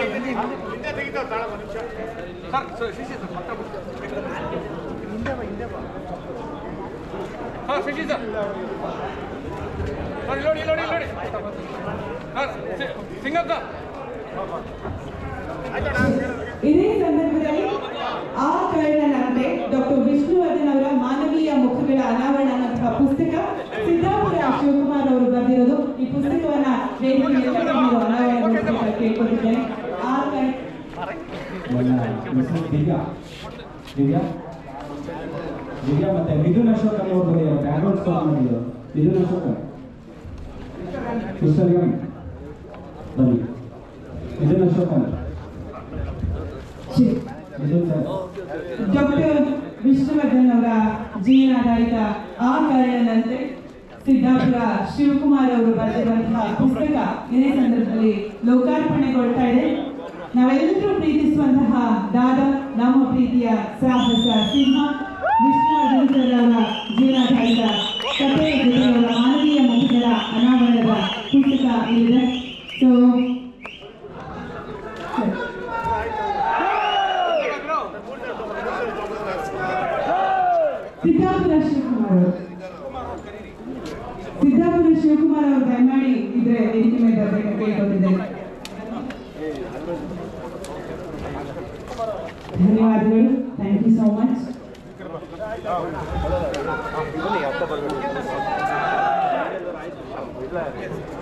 sir sir ಶಿಶಿ sir ಪಕ್ಕ ಹಾಂ ಶಿಶಿ sir sir ಇಲ್ಲಿ ನೋಡಿ ಇಲ್ಲಿ ನೋಡಿ ಇಲ್ಲಿ ನೋಡಿ ಸರ್ ಸಿ- ಸಿಂಗಲ್ ಸರ್ ಇದೇ ಸಂದರ್ಭದಲ್ಲಿ ಆ ಕಳ್ಳನಂತೆ ಡಾಕ್ಟರ್ ವಿಷ್ಣುವರ್ಧನ್ ಅವರ ಮಾನವೀಯ ಮುಖಗಳ ಅನಾವರಣ ಅನ್ನುವಂತಹ ಪುಸ್ತಕ ಸಿದ್ದಾಪುರ ಶಿವಕುಮಾರ್ ಅವರು ಬರೆದಿರೋದು ಈ ಪುಸ್ತಕವನ್ನ ವೇದಿಕೆಯಲ್ಲಿ ನೀವು ಅನಾವರಣಗೊಳಿಸಬೇಕಾಗಿ ಕೇಳ್ಕೊತಿದ್ದೇನೆ ಆ ಕಳ್ ನನ್ನ ಹೆಸರು ದಿವ್ಯಾ ದಿವ್ಯಾ ದಿವ್ಯಾ ಮತ್ತೆ ಮಿಥುನ್ ಅಶೋಕ್ ಅನ್ನೋ ಒಬ್ಬರು ಬ್ಯಾಕ್ಗ್ರೌಂಡ್ ಸ್ಕೋರ್ ಮಾಡಿದ್ರು ಮಿಥುನ್ ಅಶೋಕ್ ಮಿಸ್ಟರ್ ಎಂ ಬನ್ನಿ ಮಿಥುನ್ ಅಶೋಕ್ ಅಂತ ಶಿ- ಮಿಥುನ್ ಸರ್ ಡಾಕ್ಟರ್ ವಿಷ್ಣುವರ್ಧನ್ ಅವರ ಜೀವನಾಧಾರಿತ ಆ ಕಾರಣದಂತೆ ಸಿದ್ದಾಪುರ ಶಿವಕುಮಾರ್ ಅವರು ಬರೆದಿರುವಂತಹ ಪುಸ್ತಕ ಇದೇ ಸಂದರ್ಭದಲ್ಲಿ ಲೋಕಾರ್ಪಣೆಗೊಳ್ತಾ ಇದೆ ನಾವೆಲ್ಲರೂ ಪ್ರೀತಿಸುವಂತಹ ದಾದ ನಮ್ಮ ಪ್ರೀತಿಯ ಸಾಹಸ ಸಿಂಹ ವಿಷ್ಣುವರ್ಧನ್ ಸರ್ ಅವರ ಜೀವನಾಧಾರಿತ ಕಥೆ ಜೊತೆಯವರ ಮಾನವೀಯ ಮುಖಗಳ ಅನಾವರಣದ ಪುಸ್ತಕ ಇಲ್ಲಿದೆ ಸೊ ಸಿದ್ದಾಪುರ ಶಿವಕುಮಾರ್ ಅವರು ಸಿದ್ದಾಪುರ ಶಿವಕುಮಾರ್ ಅವರು ದಯಮಾಡಿ ಇದ್ರೆ ವೇದಿಕೆ ಮೇಲೆ ಬರಬೇಕು ಕೇಳ್ಕೊಂಡಿದ್ದೇನೆ ಧನ್ಯವಾದಗಳು ಥ್ಯಾಂಕ್ ಯು ಸೋ ಮಚ್ ಬನ್ನಿ ಅತ್ತ ಬರಬೇಕು